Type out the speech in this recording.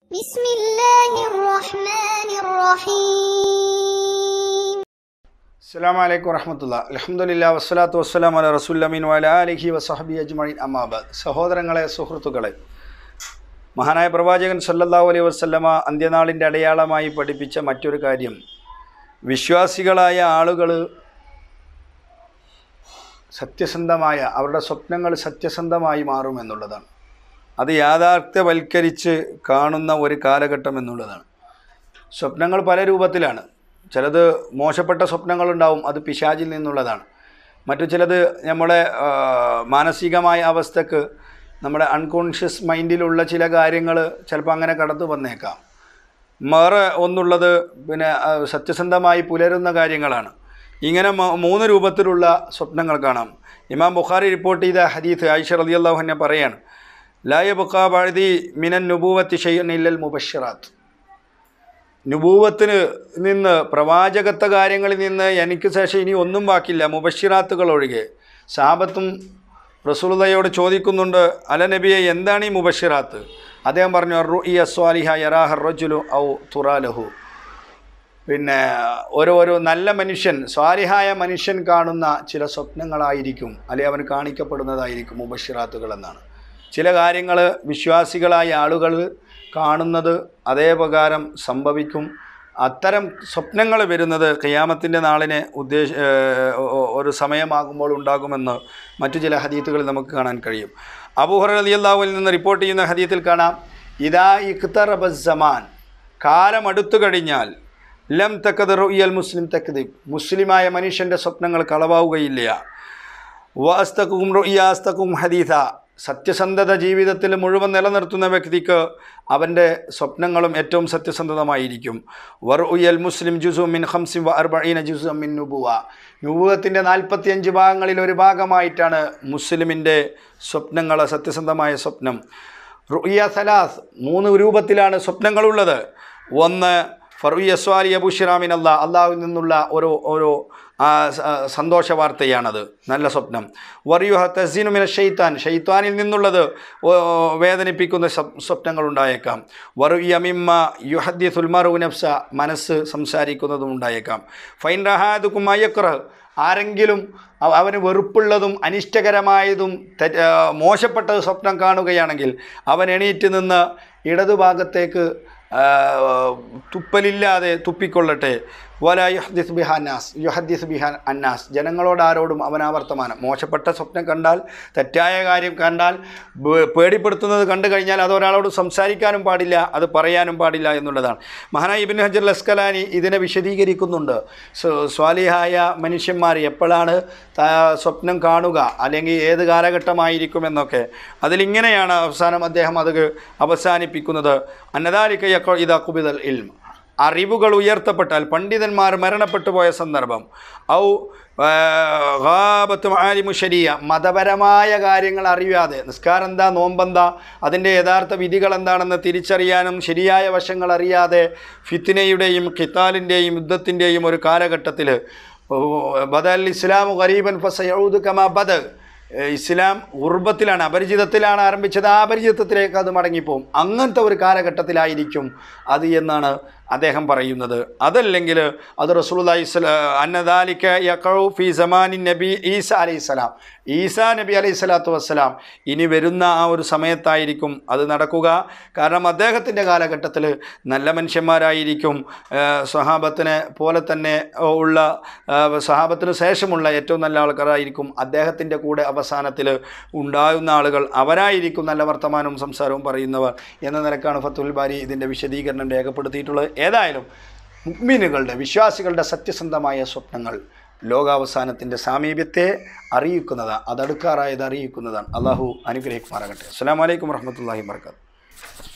بسم الله الرحمن الرحيم അസ്സാം വലൈക്കും വറഹമത്തുള്ള അലഹമുല്ല വസ്സലാത്തു വസ്സലാം അല റസുല്ലമീൻ വല അലിഹി വസഹബി അജ്മീൻ അമ്മാബാദ് സഹോദരങ്ങളെ സുഹൃത്തുക്കളെ മഹാനായ പ്രവാചകൻ സല്ലല്ലാഹു അലൈഹി വസ്ലമ അന്ത്യനാളിൻ്റെ അടയാളമായി പഠിപ്പിച്ച മറ്റൊരു കാര്യം വിശ്വാസികളായ ആളുകൾ സത്യസന്ധമായ അവരുടെ സ്വപ്നങ്ങൾ സത്യസന്ധമായി മാറുമെന്നുള്ളതാണ് അത് യാഥാർത്ഥ്യവൽക്കരിച്ച് കാണുന്ന ഒരു കാലഘട്ടം എന്നുള്ളതാണ് സ്വപ്നങ്ങൾ പല രൂപത്തിലാണ് ചിലത് മോശപ്പെട്ട സ്വപ്നങ്ങളുണ്ടാവും അത് പിശാചിൽ നിന്നുള്ളതാണ് മറ്റു ചിലത് നമ്മുടെ ആ, മാനസികമായ അവസ്ഥക്ക് നമ്മുടെ അൺകോൺഷ്യസ് മൈൻഡിലുള്ള ചില കാര്യങ്ങൾ ചിലപ്പോൾ അങ്ങനെ കടന്നു വന്നേക്കാം വേറെ ഒന്നുള്ളത് പിന്നെ ആ, സത്യസന്ധമായി പുലരുന്ന കാര്യങ്ങളാണ് ഇങ്ങനെ മ- മൂന്ന് രൂപത്തിലുള്ള സ്വപ്നങ്ങൾ കാണാം ഇമാം ബുഖാരി റിപ്പോർട്ട് ചെയ്ത ഹദീത്ത് ആയിഷ റളിയല്ലാഹു അൻഹ പറയാണ് ലായ ബുക്കാബാഴതി മിനൻ നുബൂവത്തി ഷെയ്യൻ ഇല്ലൽ മുബഷിറാത്ത് നുബൂവത്തിന് നിന്ന് പ്രവാചകത്വ കാര്യങ്ങളിൽ നിന്ന് എനിക്ക് ശേഷം ഇനി ഒന്നും ബാക്കില്ല മുബഷിറാത്തുകൾ ഒഴികെ സാബത്തും റസൂലതയോട് ചോദിക്കുന്നുണ്ട് അല നബിയെ എന്താണ് ഈ മുബഷിറാത്ത് അദ്ദേഹം പറഞ്ഞു റു ഇ അസ്വാലിഹ യറാഹർ റജുലു ഔ തുറാലഹു പിന്നെ ഓരോരോ നല്ല മനുഷ്യൻ സ്വാലിഹായ മനുഷ്യൻ കാണുന്ന ചില സ്വപ്നങ്ങളായിരിക്കും അല്ലെങ്കിൽ അവന് കാണിക്കപ്പെടുന്നതായിരിക്കും മുബഷിറാത്തുകൾ എന്നാണ് ചില കാര്യങ്ങൾ വിശ്വാസികളായ ആളുകൾ കാണുന്നത് അതേ പ്രകാരം സംഭവിക്കും അത്തരം സ്വപ്നങ്ങൾ വരുന്നത് ഖിയാമത്തിൻ്റെ നാളിനെ ഉദ്ദേശ ഏഹ് ഒ- ഒരു സമയമാകുമ്പോൾ ഉണ്ടാകുമെന്ന് മറ്റു ചില ഹദീത്തുകളിൽ നമുക്ക് കാണാൻ കഴിയും അബൂഹർ അലി അള്ളാഹുവിൽ നിന്ന് റിപ്പോർട്ട് ചെയ്യുന്ന ഹദീത്തിൽ കാണാം ഇതാ ഇഖ്തറബ സമാൻ കാലം അടുത്തു കഴിഞ്ഞാൽ ലം തക്കത് റുയൽ മുസ്ലിം തക്കദീബ് മുസ്ലിമായ മനുഷ്യൻ്റെ സ്വപ്നങ്ങൾ കളവാവുകയില്ല വാസ്തക്കും റുയാസ്തക്കും ഹദീഥ സത്യസന്ധത ജീവിതത്തിൽ മുഴുവൻ നിലനിർത്തുന്ന വ്യക്തിക്ക് അവൻ്റെ സ്വപ്നങ്ങളും ഏറ്റവും സത്യസന്ധതമായിരിക്കും വർ ഉയൽ മുസ്ലിം ജുസു മിൻ ഹംസിം വ അർബീന ജുസു മിൻ നുബുവ നുബുവത്തിൻ്റെ നാൽപ്പത്തിയഞ്ച് ഭാഗങ്ങളിൽ ഒരു ഭാഗമായിട്ടാണ് മുസ്ലിമിൻ്റെ സ്വപ്നങ്ങൾ സത്യസന്ധമായ സ്വപ്നം റുയ സലാസ് മൂന്ന് രൂപത്തിലാണ് സ്വപ്നങ്ങളുള്ളത് ഒന്ന് ഫറുയ സ്വാലി അബുഷിറാമിൻ അല്ലാ അള്ളാഹുവിൽ നിന്നുള്ള ഒരു ഒരു ആ, സ- ആ, സന്തോഷ വാർത്തയാണത് നല്ല സ്വപ്നം വറിയുഹ തസീനുമിന ഷെയ്ത്താൻ ഷെയ്ത്താനിൽ നിന്നുള്ളത് ഓ, വേദനിപ്പിക്കുന്ന സ്വപ്- സ്വപ്നങ്ങൾ ഉണ്ടായേക്കാം വറു യമിമ്മ യുഹദ്യ സുൽമറു നഫ്സ മനസ്സ് സംസാരിക്കുന്നതും ഉണ്ടായേക്കാം ഫൈൻ റഹാദുക്കും അയ്യക്ര ആരെങ്കിലും അവ- അവന് വെറുപ്പുള്ളതും അനിഷ്ടകരമായതും തെറ്റ് ആ, മോശപ്പെട്ടത് സ്വപ്നം കാണുകയാണെങ്കിൽ അവൻ എണീറ്റ് നിന്ന് ഇടതുഭാഗത്തേക്ക് ആ, തുപ്പലില്ലാതെ തുപ്പിക്കൊള്ളട്ടെ വല യുഹദ്ദിസ് ബിഹ അന്നാസ് യുഹദ്ദിസ് ബിഹ അന്നാസ് ജനങ്ങളോട് ആരോടും അവനാ വർത്തമാനം മോശപ്പെട്ട സ്വപ്നം കണ്ടാൽ തെറ്റായ കാര്യം കണ്ടാൽ ബേ- പേടിപ്പെടുത്തുന്നത് കണ്ടു കഴിഞ്ഞാൽ അത് ഒരാളോട് സംസാരിക്കാനും പാടില്ല അത് പറയാനും പാടില്ല എന്നുള്ളതാണ് മഹാനായ ഇബിൻ ഹജർ ലസ്കലാനി ഇതിനെ വിശദീകരിക്കുന്നുണ്ട് സ്വ- സ്വാലിഹായ മനുഷ്യന്മാർ എപ്പോഴാണ് ത- സ്വപ്നം കാണുക അല്ലെങ്കിൽ ഏത് കാലഘട്ടമായിരിക്കുമെന്നൊക്കെ അതിലിങ്ങനെയാണ് അവസാനം അദ്ദേഹം അത് അവസാനിപ്പിക്കുന്നത് അന്നദാലിക്കയ്യക്കോ ഇതാ കുബിതൽ ഇൽമ അറിവുകൾ ഉയർത്തപ്പെട്ടാൽ പണ്ഡിതന്മാർ മരണപ്പെട്ടു പോയ സന്ദർഭം ഔ ആ, ഗാബത്തും ആലിമു ശരിയ മതപരമായ കാര്യങ്ങൾ അറിയാതെ നിസ്കാരം എന്താ നോമ്പെന്താ അതിൻ്റെ യഥാർത്ഥ വിധികൾ എന്താണെന്ന് തിരിച്ചറിയാനും ശരിയായ വശങ്ങൾ അറിയാതെ ഫിത്തിനയുടെയും ഖിത്താലിൻ്റെയും യുദ്ധത്തിൻ്റെയും ഒരു കാലഘട്ടത്തിൽ ബദൽ ഇസ്ലാമു ഗരീബൻ ഫസയൂദ് കമാ ബദ ഏഹ് ഇസ്ലാം ഉർബത്തിലാണ് അപരിചിതത്തിലാണ് ആരംഭിച്ചത് ആ അപരിചിതത്തിലേക്ക് അത് മടങ്ങിപ്പോവും അങ്ങനത്തെ ഒരു കാലഘട്ടത്തിലായിരിക്കും അത് എന്നാണ് അദ്ദേഹം പറയുന്നത് അതല്ലെങ്കിൽ അത് റസൂലുള്ളാഹി സ്വല അന്നദാലിക്ക യഖഉ ഫി സമാനിൻ നബി ഈസ അലൈഹിസ്സലാം ഈസാ നബി അലൈഹി സ്വലാത്തു വസ്സലാം ഇനി വരുന്ന ആ ഒരു സമയത്തായിരിക്കും അത് നടക്കുക കാരണം അദ്ദേഹത്തിൻ്റെ കാലഘട്ടത്തിൽ നല്ല മനുഷ്യന്മാരായിരിക്കും ഏഹ് സ്വഹാബത്തിനെ പോലെ തന്നെ ഉള്ള ഏഹ് സ്വഹാബത്തിന് ശേഷമുള്ള ഏറ്റവും നല്ല ആൾക്കാരായിരിക്കും അദ്ദേഹത്തിൻ്റെ കൂടെ അവസാനത്തിൽ ഉണ്ടാകുന്ന ആളുകൾ അവരായിരിക്കും നല്ല വർത്തമാനവും സംസാരവും പറയുന്നവർ എന്ന നിലക്കാണ് ഫത്തുൽ ബാരി ഇതിൻ്റെ വിശദീകരണം രേഖപ്പെടുത്തിയിട്ടുള്ളത് ഏതായാലും മുഗ്മീനുകളുടെ വിശ്വാസികളുടെ സത്യസന്ധമായ സ്വപ്നങ്ങൾ ലോകാവസാനത്തിൻ്റെ സാമീപ്യത്തെ അറിയിക്കുന്നതാണ് അതടുക്കാറായത് അറിയിക്കുന്നതാണ് അള്ളാഹു അനുഗ്രഹിക്കുമാറാകട്ടെ അസ്സാം വലൈക്കും വർഹമത്തല്ലാഹി വർക്കാത്തു